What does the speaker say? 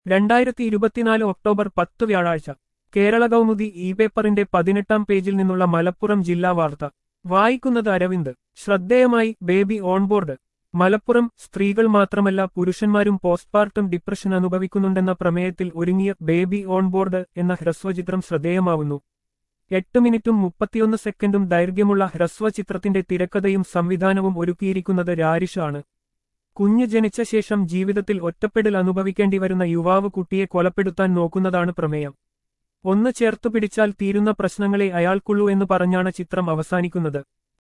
രണ്ടായിരത്തി ഇരുപത്തിനാല് ഒക്ടോബർ പത്ത് വ്യാഴാഴ്ച കേരള കൗമുദി ഇ പേപ്പറിന്റെ പതിനെട്ടാം പേജിൽ നിന്നുള്ള മലപ്പുറം ജില്ലാ വാർത്ത വായിക്കുന്നത് അരവിന്ദ് ശ്രദ്ധേയമായി ബേബി ഓൺബോർഡ് മലപ്പുറം സ്ത്രീകൾ മാത്രമല്ല പുരുഷന്മാരും പോസ്റ്റ്പാർട്ടം ഡിപ്രഷൻ അനുഭവിക്കുന്നുണ്ടെന്ന പ്രമേയത്തിൽ ഒരുങ്ങിയ ബേബി ഓൺബോർഡ് എന്ന ഹ്രസ്വചിത്രം ശ്രദ്ധേയമാവുന്നു എട്ട് മിനിറ്റും മുപ്പത്തിയൊന്ന് സെക്കൻഡും ദൈർഘ്യമുള്ള ഹ്രസ്വചിത്രത്തിന്റെ തിരക്കഥയും സംവിധാനവും ഒരുക്കിയിരിക്കുന്നത് രാരിഷ് ആണ് കുഞ്ഞ് ജനിച്ച ശേഷം ജീവിതത്തിൽ ഒറ്റപ്പെടൽ അനുഭവിക്കേണ്ടി വരുന്ന യുവാവ് കുട്ടിയെ കൊലപ്പെടുത്താൻ നോക്കുന്നതാണ് പ്രമേയം ഒന്ന് ചേർത്തു പിടിച്ചാൽ തീരുന്ന പ്രശ്നങ്ങളെ അയാൾക്കുള്ളൂ എന്ന് പറഞ്ഞാണ് ചിത്രം അവസാനിക്കുന്നത്